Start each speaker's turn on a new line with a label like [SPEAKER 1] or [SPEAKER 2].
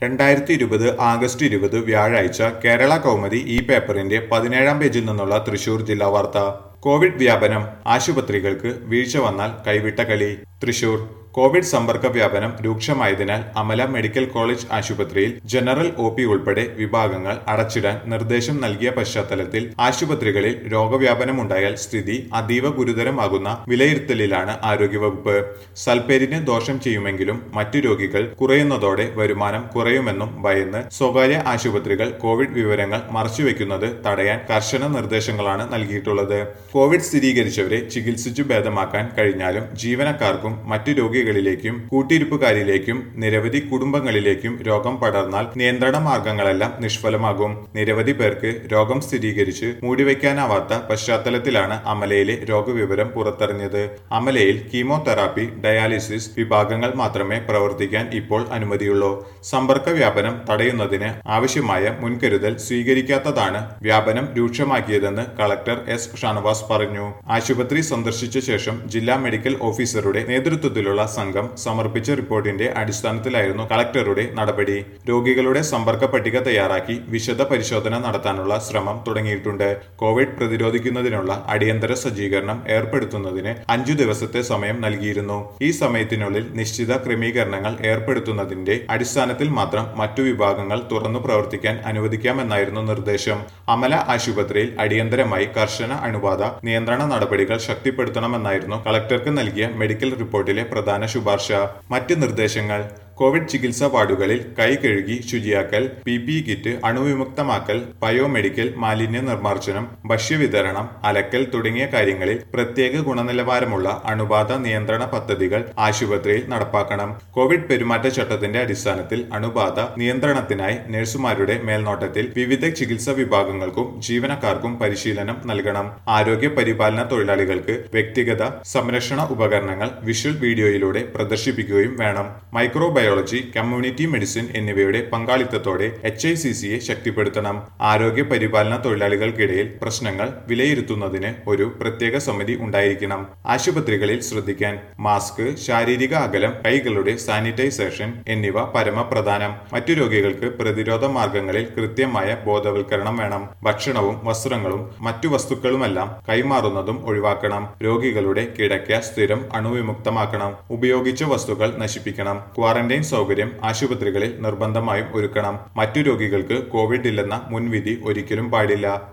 [SPEAKER 1] രണ്ടായിരത്തി ഇരുപത് ആഗസ്റ്റ് ഇരുപത് വ്യാഴാഴ്ച കേരള കൗമുദി ഈ പേപ്പറിന്റെ പതിനേഴാം പേജിൽ നിന്നുള്ള തൃശൂർ ജില്ലാ വാർത്ത കോവിഡ് വ്യാപനം ആശുപത്രികൾക്ക് വീഴ്ച വന്നാൽ കൈവിട്ട കളി തൃശൂർ കോവിഡ് സമ്പർക്ക വ്യാപനം രൂക്ഷമായതിനാൽ അമല മെഡിക്കൽ കോളേജ് ആശുപത്രിയിൽ ജനറൽ ഒ പി ഉൾപ്പെടെ വിഭാഗങ്ങൾ അടച്ചിടാൻ നിർദ്ദേശം നൽകിയ പശ്ചാത്തലത്തിൽ ആശുപത്രികളിൽ രോഗവ്യാപനമുണ്ടായാൽ സ്ഥിതി അതീവ ഗുരുതരമാകുന്ന വിലയിരുത്തലിലാണ് ആരോഗ്യവകുപ്പ് സൽപ്പേരിന് ദോഷം ചെയ്യുമെങ്കിലും മറ്റു രോഗികൾ കുറയുന്നതോടെ വരുമാനം കുറയുമെന്നും ഭയന്ന് സ്വകാര്യ ആശുപത്രികൾ കോവിഡ് വിവരങ്ങൾ മറച്ചുവെക്കുന്നത് തടയാൻ കർശന നിർദ്ദേശങ്ങളാണ് നൽകിയിട്ടുള്ളത് കോവിഡ് സ്ഥിരീകരിച്ചവരെ ചികിത്സിച്ചു ഭേദമാക്കാൻ കഴിഞ്ഞാലും ജീവനക്കാർക്കും മറ്റു രോഗികളിലേക്കും കൂട്ടിരിപ്പുകാരിലേക്കും നിരവധി കുടുംബങ്ങളിലേക്കും രോഗം പടർന്നാൽ നിയന്ത്രണ മാർഗങ്ങളെല്ലാം നിഷ്ഫലമാകും നിരവധി പേർക്ക് രോഗം സ്ഥിരീകരിച്ച് മൂടിവെക്കാനാവാത്ത പശ്ചാത്തലത്തിലാണ് അമലയിലെ രോഗവിവരം പുറത്തറിഞ്ഞത് അമലയിൽ കീമോതെറാപ്പി ഡയാലിസിസ് വിഭാഗങ്ങൾ മാത്രമേ പ്രവർത്തിക്കാൻ ഇപ്പോൾ അനുമതിയുള്ളൂ സമ്പർക്ക വ്യാപനം തടയുന്നതിന് ആവശ്യമായ മുൻകരുതൽ സ്വീകരിക്കാത്തതാണ് വ്യാപനം രൂക്ഷമാക്കിയതെന്ന് കളക്ടർ എസ് ഷാനവാസ് പറഞ്ഞു ആശുപത്രി സന്ദർശിച്ച ശേഷം ജില്ലാ മെഡിക്കൽ ഓഫീസറുടെ നേതൃത്വത്തിലുള്ള സംഘം സമർപ്പിച്ച റിപ്പോർട്ടിന്റെ അടിസ്ഥാനത്തിലായിരുന്നു കളക്ടറുടെ നടപടി രോഗികളുടെ സമ്പർക്ക പട്ടിക തയ്യാറാക്കി വിശദ പരിശോധന നടത്താനുള്ള ശ്രമം തുടങ്ങിയിട്ടുണ്ട് കോവിഡ് പ്രതിരോധിക്കുന്നതിനുള്ള അടിയന്തര സജ്ജീകരണം ഏർപ്പെടുത്തുന്നതിന് അഞ്ചു ദിവസത്തെ സമയം നൽകിയിരുന്നു ഈ സമയത്തിനുള്ളിൽ നിശ്ചിത ക്രമീകരണങ്ങൾ ഏർപ്പെടുത്തുന്നതിന്റെ അടിസ്ഥാനത്തിൽ മാത്രം മറ്റു വിഭാഗങ്ങൾ തുറന്നു പ്രവർത്തിക്കാൻ അനുവദിക്കാമെന്നായിരുന്നു നിർദ്ദേശം അമല ആശുപത്രിയിൽ അടിയന്തരമായി കർശന അണുബാധ നിയന്ത്രണ നടപടികൾ ശക്തിപ്പെടുത്തണമെന്നായിരുന്നു കളക്ടർക്ക് നൽകിയ മെഡിക്കൽ റിപ്പോർട്ടിലെ പ്രധാന ശുപാർശ മറ്റ് നിർദ്ദേശങ്ങൾ കോവിഡ് ചികിത്സാ വാർഡുകളിൽ കൈ കഴുകി ശുചിയാക്കൽ പി പി കിറ്റ് അണുവിമുക്തമാക്കൽ ബയോമെഡിക്കൽ മാലിന്യ നിർമ്മാർജ്ജനം ഭക്ഷ്യവിതരണം അലക്കൽ തുടങ്ങിയ കാര്യങ്ങളിൽ പ്രത്യേക ഗുണനിലവാരമുള്ള അണുബാധ നിയന്ത്രണ പദ്ധതികൾ ആശുപത്രിയിൽ നടപ്പാക്കണം കോവിഡ് പെരുമാറ്റച്ചട്ടത്തിന്റെ അടിസ്ഥാനത്തിൽ അണുബാധ നിയന്ത്രണത്തിനായി നഴ്സുമാരുടെ മേൽനോട്ടത്തിൽ വിവിധ ചികിത്സാ വിഭാഗങ്ങൾക്കും ജീവനക്കാർക്കും പരിശീലനം നൽകണം ആരോഗ്യ പരിപാലന തൊഴിലാളികൾക്ക് വ്യക്തിഗത സംരക്ഷണ ഉപകരണങ്ങൾ വിഷ്വൽ വീഡിയോയിലൂടെ പ്രദർശിപ്പിക്കുകയും വേണം മൈക്രോബയോളജി കമ്മ്യൂണിറ്റി മെഡിസിൻ എന്നിവയുടെ പങ്കാളിത്തത്തോടെ എച്ച് ഐ സി സിയെ ശക്തിപ്പെടുത്തണം ആരോഗ്യ പരിപാലന തൊഴിലാളികൾക്കിടയിൽ പ്രശ്നങ്ങൾ വിലയിരുത്തുന്നതിന് ഒരു പ്രത്യേക സമിതി ഉണ്ടായിരിക്കണം ആശുപത്രികളിൽ ശ്രദ്ധിക്കാൻ മാസ്ക് ശാരീരിക അകലം കൈകളുടെ സാനിറ്റൈസേഷൻ എന്നിവ പരമപ്രധാനം മറ്റു രോഗികൾക്ക് പ്രതിരോധ മാർഗങ്ങളിൽ കൃത്യമായ ബോധവൽക്കരണം വേണം ഭക്ഷണവും വസ്ത്രങ്ങളും മറ്റു വസ്തുക്കളുമെല്ലാം കൈമാറുന്നതും ഒഴിവാക്കണം രോഗികളുടെ കിടക്ക സ്ഥിരം അണുവിമുക്തമാക്കണം ഉപയോഗിച്ച വസ്തുക്കൾ നശിപ്പിക്കണം ക്വാറന്റൈൻ സൗകര്യം ആശുപത്രികളിൽ നിർബന്ധമായും ഒരുക്കണം മറ്റു രോഗികൾക്ക് കോവിഡ് ഇല്ലെന്ന മുൻവിധി ഒരിക്കലും പാടില്ല